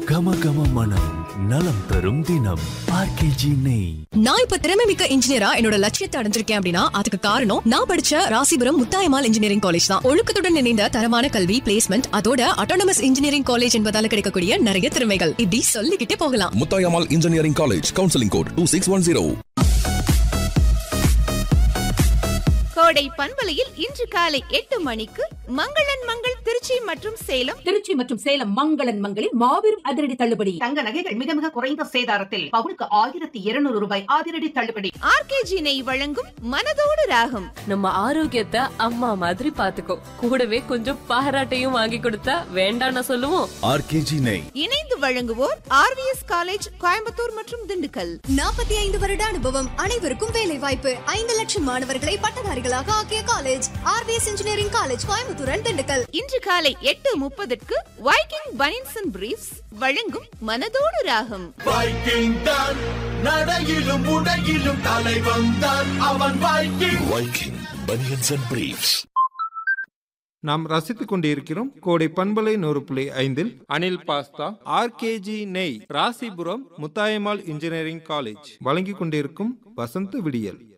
கம கம மனம் நலம் தரும் தினம் ஆர்கேஜி நெய் நான் இப்ப திறமை மிக்க இன்ஜினியரா என்னோட லட்சியத்தை அடைஞ்சிருக்கேன் அப்படின்னா அதுக்கு காரணம் நான் படிச்ச ராசிபுரம் முத்தாயமால் இன்ஜினியரிங் காலேஜ் தான் ஒழுக்கத்துடன் இணைந்த தரமான கல்வி பிளேஸ்மெண்ட் அதோட அட்டானமஸ் இன்ஜினியரிங் காலேஜ் என்பதால கிடைக்கக்கூடிய நிறைய திறமைகள் இப்படி சொல்லிக்கிட்டே போகலாம் Muthayammal engineering college counselling code two six one zero Kodai பண்பலையில் இன்று காலை எட்டு மணிக்கு மங்களன் மங்கள் திருச்சி மற்றும் சேலம் திருச்சி மற்றும் சேலம் மங்களன் மங்களில் மாபெரும் அதிரடி தள்ளுபடி தங்க நகைகள் மிக மிக குறைந்த சேதாரத்தில் பவுனுக்கு ஆயிரத்தி இருநூறு ரூபாய் அதிரடி தள்ளுபடி ஆர்கேஜி நெய் வழங்கும் மனதோடு ராகம் நம்ம ஆரோக்கியத்தை அம்மா மாதிரி பாத்துக்கோ கூடவே கொஞ்சம் பாராட்டையும் வாங்கி கொடுத்தா வேண்டாம்னு சொல்லுவோம் ஆர்கேஜி நெய் இணைந்து வழங்குவோர் ஆர்விஎஸ் காலேஜ் கோயம்புத்தூர் மற்றும் திண்டுக்கல் நாற்பத்தி ஐந்து வருட அனுபவம் அனைவருக்கும் வேலை வாய்ப்பு ஐந்து லட்சம் மாணவர்களை பட்டதாரிகளாக ஆக்கிய college RBS engineering college Coimbatore Dindigul இன்று காலை எட்டு முப்பதுக்கு வைக்கிங் பனின்ஸ் அண்ட் பிரீஃப்ஸ் வழங்கும் மனதோடு ராகம் வைக்கிங் தான் நடையிலும் உடையிலும் தலை வந்தான் அவன் Viking Viking banians and briefs நாம் ரசித்துக் கொண்டிருக்கிறோம் கோடை பண்பலை நூறு புள்ளி ஐந்தில் அனில் பாஸ்தா ஆர்கேஜி நெய் ராசிபுரம் முத்தாயம்மாள் இன்ஜினியரிங் காலேஜ் வழங்கிக் கொண்டிருக்கும் வசந்த விடியல்